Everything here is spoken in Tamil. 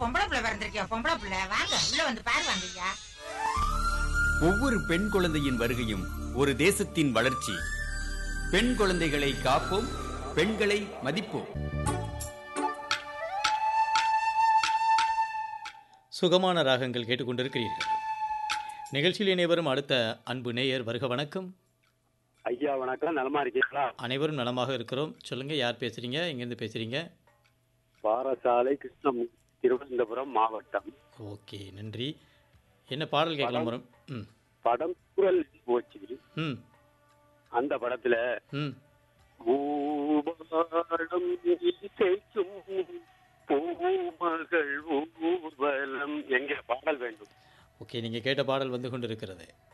பொம்பளை பிள்ளை பிறந்திருக்கியா பொம்பளை பிள்ளை வாங்க உள்ள வந்து பாரு வாங்க ஐயா ஒவ்வொரு பெண் குழந்தையின் வருகையும் ஒரு தேசத்தின் வளர்ச்சி பெண் குழந்தைகளை காப்போம் பெண்களை மதிப்போம் சுகமான ராகங்கள் கேட்டுக்கொண்டிருக்கிறீர்கள் நிகழ்ச்சியில் இணைவரும் அடுத்த அன்பு நேயர் வருக வணக்கம் ஐயா வணக்கம் நலமா இருக்கீங்களா அனைவரும் நலமாக இருக்கிறோம் சொல்லுங்க யார் பேசுறீங்க எங்கேருந்து பேசுறீங்க பாரசாலை கிருஷ்ணம் திருவனந்தபுரம் மாவட்டம் ஓகே நன்றி என்ன பாடல் கேட்கலாம் வரும் ம் படம் குரல் போச்சு ம் அந்த படத்துல ம் பூபாடம் இசைக்கும் பூமகள் ஊர்வலம் என்கிற பாடல் வேண்டும் ஓகே நீங்கள் கேட்ட பாடல் வந்து கொண்டிருக்கிறது